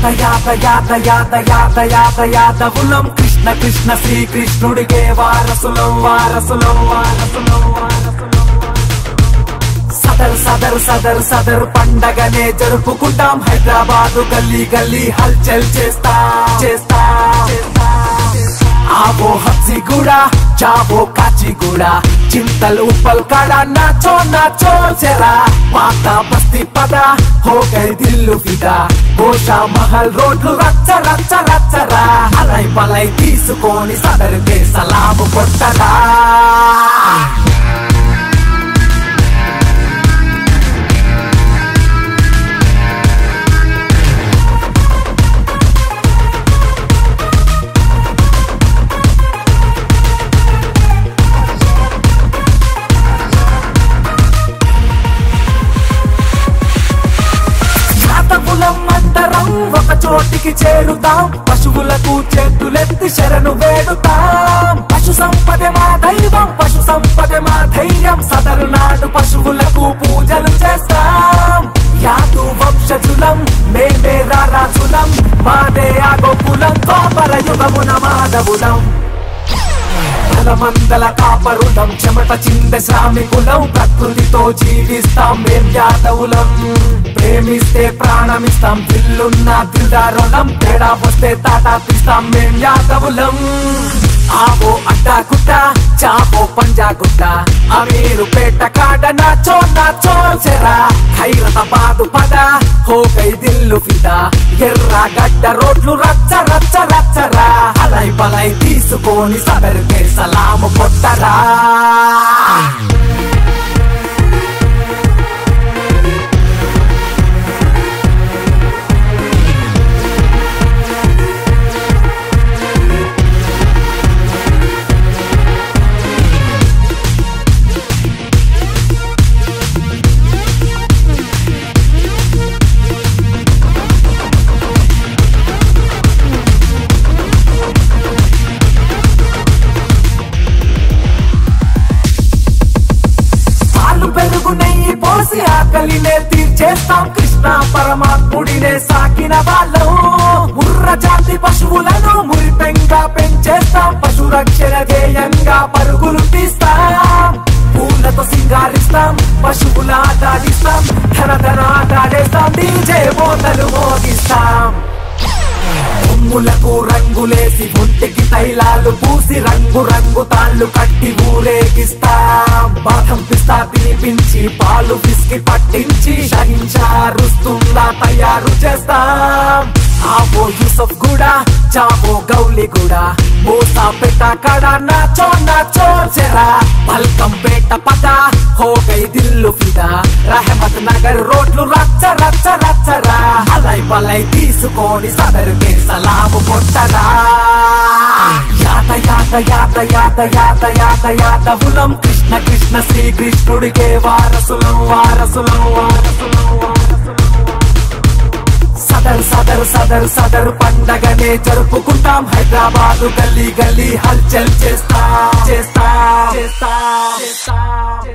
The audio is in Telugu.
యాత యాత యాత యాత యాత యాత యాదవులం కృష్ణ కృష్ణ శ్రీకృష్ణుడికే వారసులం వారసులం వారసులం వారసులం సదర్ సదర్ సదర్ సదర్ పండగనే జరుపుకుంటాం హైదరాబాదు గల్లీ గల్లీ హల్చల్ చేస్తా చేస్తా చేస్తా ఆవో హబ్సిగూడ చావో కాచిగూడ చింతల్ ఉప్పల్ కడ నాచో నాచో జరా పాత బస్తీ పద హో గై దిల్లు ఫిదా గోషా మహల్ రోడ్లు రచ్చ రచ్చ రచ్చరా అలై పలై తీసుకొని సదరుకే సలాము కొట్టరా జాతకులం అందరం ఒక చోటికి చేరుతాం పశువులకు చేతులెత్తి శరణు వేడుతాం పశు సంపద మా దైవం పశు సంపద మా ధైర్యం సదరు నాడు పశువులకు పూజలు చేస్తాం యాదు వంశజులం మేమే రారాజులం మాదే ఆగోకులం కోపర యుగమున మాధవులం మందల కాపరులం చెమట చింద శ్రామికులం ప్రకృతితో జీవిస్తాం మేం యాదవులం ప్రేమిస్తే ప్రాణమిస్తాం దిల్లున్న దిల్దారులం తేడా వస్తే తాటా తీస్తాం మేం యాదవులం ఆవో అడ్డా గుట్ట చావో పంజా గుట్ట అమీరు పేట కాడ నాచో నాచో చెరా ఖైరతాబాదు పద హో గై దిల్లు ఫిదా ఎర్ర గడ్డ రోడ్లు రచ్చ రచ్చ రచ్చరా అలై బలై తీసుకొని సదరుకే సలాము కొట్టరా పాలు పెరుగు నెయ్యి పోసి ఆకలినే తీర్చేస్తాం కృష్ణ పరమాత్ముడినే సాకిన వాళ్ళం ముర్ర జాతి పశువులను మురిపెంగా పెంచేస్తాం పశు రక్షణ ధ్యేయంగా పరుగులు తీస్తాం పూలతో సింగారిస్తాం పశువుల ఆటాడిస్తాం ధన ధన ఆటాడేస్తాం డీజే మోతలు మోగిస్తాం కొమ్ములకు రంగులేసి ఒంటికి తైలాలు పూసి రంగు రంగు తాళ్ళు కట్టి ఊరేగిస్తాం బాదం పిస్తా తినిపించి పాలు పిసికి పట్టించి షహింషా రుస్తుందా తయారు చేస్తాం ఆవో యూసఫ్ కూడా చావో గౌలి కూడా మోసా పెట్ట కడ నాచో నాచో జరా పల్కం పేట పద హో గై దిల్లు ఫిదా రహమత్ నగర్ రోడ్లు రచ్చ రచ్చ రచ్చరా అలై బలై తీసుకొని సదరుకే సలాము కొట్టరా యాత యాత యాత యాత యాత యాత యాదవులం కృష్ణ కృష్ణ శ్రీకృష్ణుడికే వారసులం వారసులం వారసులం వారసులం సదర్ సదర్ సదర్ సదర్ పండగనే జరుపుకుంటాం హైదరాబాదు గల్లీ గల్లీ హల్చల్ చేస్తా చేస్తా చేస్తా చేస్తా